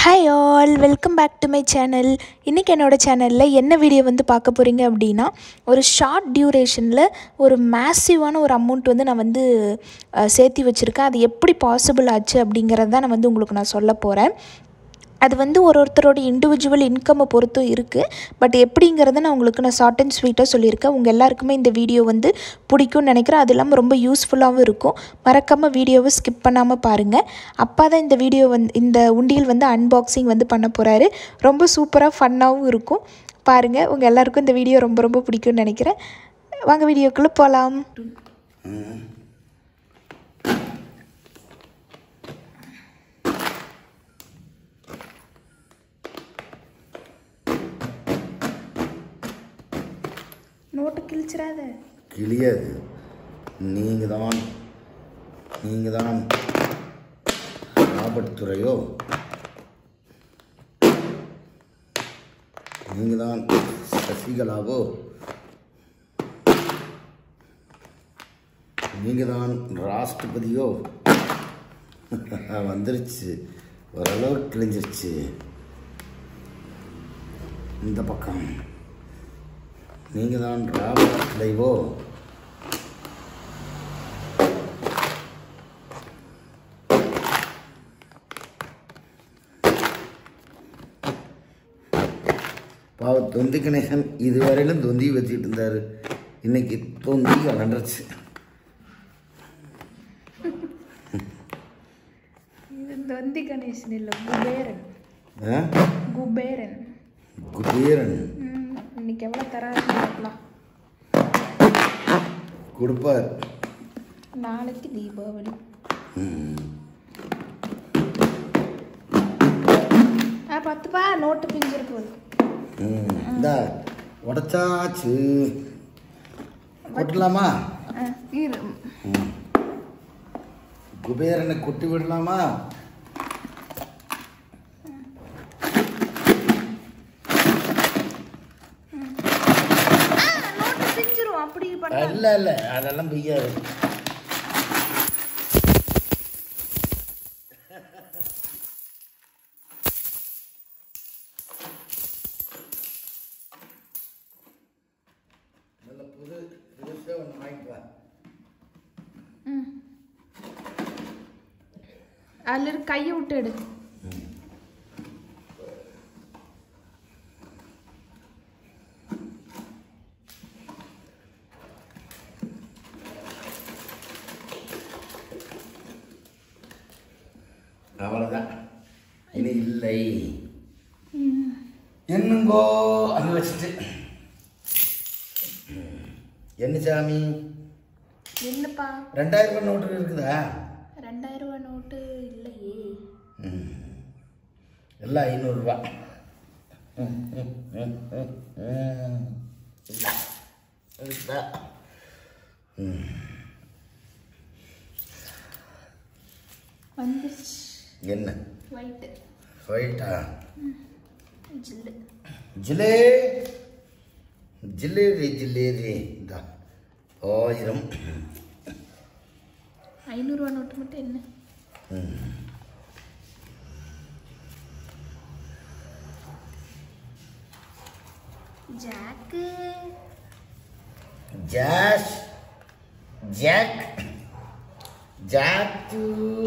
Hi all welcome back to my channel இன்றைக்கி என்னோடய சேனலில் என்ன வீடியோ வந்து பார்க்க போகிறீங்க அப்படின்னா ஒரு ஷார்ட் டியூரேஷனில் ஒரு மேசிவான ஒரு அமௌண்ட் வந்து நான் வந்து அஹ், சேர்த்தி வச்சுருக்கேன் அது எப்படி பாசிபிள் ஆச்சு அப்படிங்கிறத தான் நான் வந்து உங்களுக்கு நான் சொல்ல போகிறேன் அது வந்து ஒரு ஒருத்தரோட இண்டிவிஜுவல் இன்கம்மை பொறுத்தும் இருக்குது பட் எப்படிங்கிறத நான் உங்களுக்கு நான் ஷார்ட் அண்ட் ஸ்வீட்டாக சொல்லியிருக்கேன் உங்கள் எல்லாருக்குமே இந்த வீடியோ வந்து பிடிக்கும்னு நினைக்கிறேன் அது இல்லாமல் ரொம்ப யூஸ்ஃபுல்லாகவும் இருக்கும் மறக்காமல் வீடியோவை ஸ்கிப் பண்ணாமல் பாருங்கள் அப்பா தான் இந்த வீடியோ வந்து இந்த உண்டியல் வந்து அன்பாக்சிங் வந்து பண்ண போகிறாரு ரொம்ப சூப்பராக ஃபன்னாகவும் இருக்கும் பாருங்கள் உங்கள் எல்லாருக்கும் இந்த வீடியோ ரொம்ப ரொம்ப பிடிக்கும்னு நினைக்கிறேன் வாங்க வீடியோக்குள்ளே போகலாம் நோட்டு கிழிச்சிடாத கிளியாது நீங்கள் தான் நீங்கள் தான் ராபர்ட் துறையோ நீங்கள் தான் சசிகலாவோ நீங்கள் தான் ராஷ்டிரபதியோ வந்துருச்சு ஓரளவுக்கு கிழிஞ்சிருச்சு இந்த பக்கம் நீங்கள் தான் ராபர்ட் லைவோ பாவ தொந்தி கணேசன் இதுவரையிலும் தொந்தி வச்சுக்கிட்டு இருந்தார் இன்னைக்கு தொந்தி அலண்டுருச்சு இது தொந்தி கணேசன் இல்லை குபேரன் ஆ? குபேரன் குபேரன் இன்னைக்கு எவ்வளோ தராருன்னு பார்க்கலாம் கொடுப்பார் நாளைக்கு தீபாவளி ஆ பத்துப்பா நோட்டு பிஞ்சிரு போகுது ம் இந்தா உடச்சாச்சு கொட்டலாமா ஆ இரு குபேரனை கொட்டி விடலாமா நோட்டு பிஞ்சிரும் அப்படி பண்ண இல்லை இல்லை அதெல்லாம் பெய்யாது நல்ல புது புதுசாக ஒன்று வாங்கிட்டு வா அதில் இரு கையை விட்டு எடு அவ்வளோதான் இனி இல்லை என்னங்கோ அங்கே வச்சுட்டு என்ன சாமி என்னப்பா ரெண்டாயிரம் ரூபாய் நோட்டு இருக்குதா ரெண்டாயிரம் ரூபா நோட்டு இல்லையே எல்லாம் ஐநூறுரூவா வந்துருச்சு என்ன ஒயிட்டு ஃபைட்டா ஜில்லு ஜிலே ஜில்லேரி ஜில்லேரி இதா ஆயிரம் ஐநூறுரூவா நோட்டு மட்டும் என்ன ஜாக்கு ஜாஷ் ஜாக் ஜாக்கு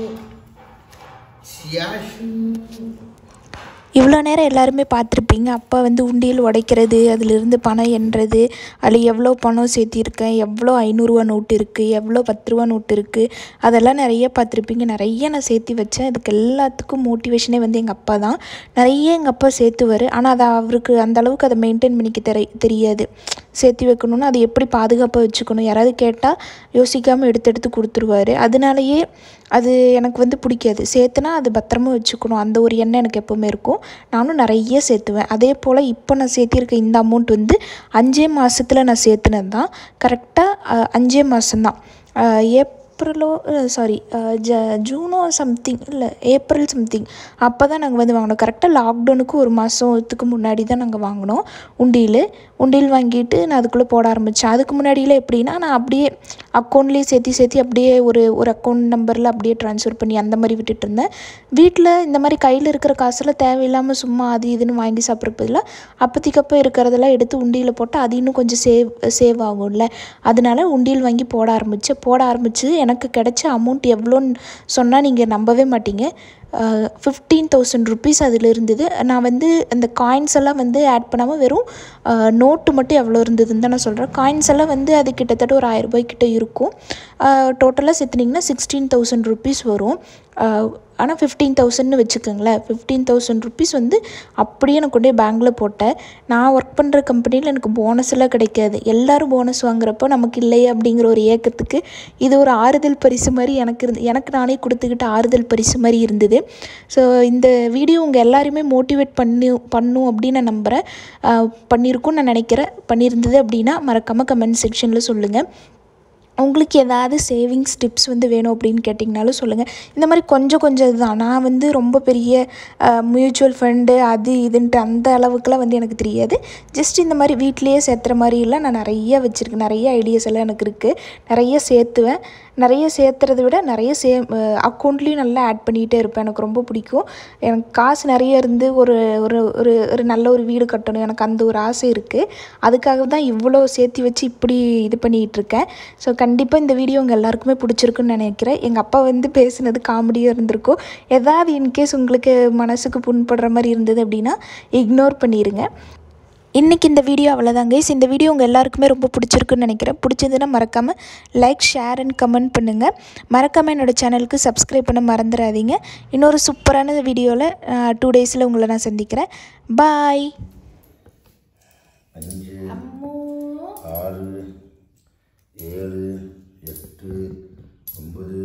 ஷியாஷு இவ்வளோ நேரம் எல்லாருமே பார்த்துருப்பீங்க அப்பா வந்து உண்டியல் உடைக்கிறது அதிலிருந்து பணம் எண்ணுறது அதில் எவ்வளோ பணம் சேர்த்திருக்கேன் எவ்வளோ ஐநூறுரூவா நோட்டு இருக்குது எவ்வளோ பத்து ரூபா நோட்டு இருக்குது அதெல்லாம் நிறைய பார்த்துருப்பீங்க நிறைய நான் சேர்த்தி வச்சேன் இதுக்கு எல்லாத்துக்கும் மோட்டிவேஷனே வந்து எங்கள் அப்பா தான் நிறைய எங்கள் அப்பா சேர்த்துவார் ஆனால் அதை அவருக்கு அந்த அளவுக்கு அதை மெயின்டைன் பண்ணிக்க தெரி தெரியாது சேர்த்தி வைக்கணும்னு அதை எப்படி பாதுகாப்பாக வச்சுக்கணும் யாராவது கேட்டால் யோசிக்காமல் எடுத்து எடுத்து கொடுத்துருவாரு அதனாலயே அது எனக்கு வந்து பிடிக்காது சேர்த்துனா அது பத்திரமா வச்சுக்கணும் அந்த ஒரு எண்ணம் எனக்கு எப்போவுமே இருக்கும் நானும் நிறைய சேர்த்துவேன் அதே போல் இப்போ நான் சேர்த்திருக்க இந்த அமௌண்ட் வந்து அஞ்சே மாதத்தில் நான் சேர்த்துனது தான் கரெக்டாக அஞ்சே மாதம்தான் ஏப்ரலோ சாரி ஜ ஜூனோ சம்திங் இல்லை ஏப்ரல் சம்திங் அப்போ தான் நாங்கள் வந்து வாங்கினோம் கரெக்டாக லாக்டவுனுக்கு ஒரு மாதத்துக்கு முன்னாடி தான் நாங்கள் வாங்கினோம் உண்டியல் உண்டியல் வாங்கிட்டு நான் அதுக்குள்ளே போட ஆரம்பித்தேன் அதுக்கு முன்னாடியில் எப்படின்னா நான் அப்படியே அக்கௌண்ட்லேயே சேர்த்து சேர்த்து அப்படியே ஒரு ஒரு அக்கௌண்ட் நம்பரில் அப்படியே ட்ரான்ஸ்ஃபர் பண்ணி அந்த மாதிரி விட்டுட்டு இருந்தேன் வீட்டில் இந்த மாதிரி கையில் இருக்கிற காசெல்லாம் தேவையில்லாமல் சும்மா அது இதுன்னு வாங்கி சாப்பிட்றப்பதில் அப்போதைக்கப்போ இருக்கிறதெல்லாம் எடுத்து உண்டியில் போட்டு அது இன்னும் கொஞ்சம் சேவ் சேவ் ஆகும்ல அதனால உண்டியல் வாங்கி போட ஆரம்பித்தேன் போட ஆரம்பித்து எனக்கு கிடைச்ச அமௌண்ட் எவ்வளோன்னு சொன்னால் நீங்கள் நம்பவே மாட்டீங்க ஃபிஃப்டீன் தௌசண்ட் ருபீஸ் அதில் இருந்தது நான் வந்து அந்த காயின்ஸ் எல்லாம் வந்து ஆட் பண்ணாமல் வெறும் நோட்டு மட்டும் எவ்வளோ இருந்ததுன்னு தான் நான் சொல்கிறேன் காயின்ஸ் எல்லாம் வந்து அது கிட்டத்தட்ட ஒரு ஆயிரம் ரூபாய் கிட்ட இருக்கும் டோட்டலாக சேர்த்துனிங்கன்னா சிக்ஸ்டீன் தௌசண்ட் ருபீஸ் வரும் ஆனால் ஃபிஃப்டீன் தௌசண்ட்னு வச்சுக்கோங்களேன் ஃபிஃப்டீன் தௌசண்ட் ருபீஸ் வந்து அப்படியே நான் கொண்டு போய் பேங்க்கில் போட்டேன் நான் ஒர்க் பண்ணுற கம்பெனியில் எனக்கு போனஸ் எல்லாம் கிடைக்காது எல்லோரும் போனஸ் வாங்குறப்போ நமக்கு இல்லையே அப்படிங்கிற ஒரு ஏக்கத்துக்கு இது ஒரு ஆறுதல் பரிசு மாதிரி எனக்கு இருந்து எனக்கு நானே கொடுத்துக்கிட்ட ஆறுதல் பரிசு மாதிரி இருந்தது ஸோ இந்த வீடியோ உங்கள் எல்லாரையுமே மோட்டிவேட் பண்ணி பண்ணும் அப்படின்னு நான் நம்புகிறேன் பண்ணியிருக்கும்னு நான் நினைக்கிறேன் பண்ணியிருந்தது அப்படின்னா மறக்காமல் கமெண்ட் செக்ஷனில் சொல்லுங்கள் உங்களுக்கு ஏதாவது சேவிங்ஸ் டிப்ஸ் வந்து வேணும் அப்படின்னு கேட்டிங்கனாலும் சொல்லுங்கள் இந்த மாதிரி கொஞ்சம் கொஞ்சம் இதுதான் நான் வந்து ரொம்ப பெரிய மியூச்சுவல் ஃபண்டு அது இதுன்ட்டு அந்த அளவுக்குலாம் வந்து எனக்கு தெரியாது ஜஸ்ட் இந்த மாதிரி வீட்லேயே சேர்த்துற மாதிரிலாம் நான் நிறைய வச்சுருக்கேன் நிறைய ஐடியாஸ் எல்லாம் எனக்கு இருக்குது நிறைய சேர்த்துவேன் நிறைய சேர்த்துறத விட நிறைய சே அக்கௌண்ட்லேயும் நல்லா ஆட் பண்ணிகிட்டே இருப்பேன் எனக்கு ரொம்ப பிடிக்கும் எனக்கு காசு நிறைய இருந்து ஒரு ஒரு ஒரு ஒரு நல்ல ஒரு வீடு கட்டணும் எனக்கு அந்த ஒரு ஆசை இருக்குது அதுக்காக தான் இவ்வளோ சேர்த்து வச்சு இப்படி இது பண்ணிகிட்டு இருக்கேன் ஸோ கண்டிப்பாக இந்த வீடியோ உங்கள் எல்லாருக்குமே பிடிச்சிருக்குன்னு நினைக்கிறேன் எங்கள் அப்பா வந்து பேசுனது காமெடியாக இருந்திருக்கும் ஏதாவது இன்கேஸ் உங்களுக்கு மனசுக்கு புண்படுற மாதிரி இருந்தது அப்படின்னா இக்னோர் பண்ணிடுங்க இன்றைக்கி இந்த வீடியோ அவ்வளோதான் கைஸ் இந்த வீடியோ உங்கள் எல்லாருக்குமே ரொம்ப பிடிச்சிருக்குன்னு நினைக்கிறேன் பிடிச்சதுன்னா மறக்காமல் லைக் ஷேர் அண்ட் கமெண்ட் பண்ணுங்கள் மறக்காமல் என்னோடய சேனலுக்கு சப்ஸ்கிரைப் பண்ண மறந்துடாதீங்க இன்னொரு சூப்பரான வீடியோவில் டூ டேஸில் உங்களை நான் சந்திக்கிறேன் பாய் அஞ்சு ஆறு ஏழு எட்டு ஒன்பது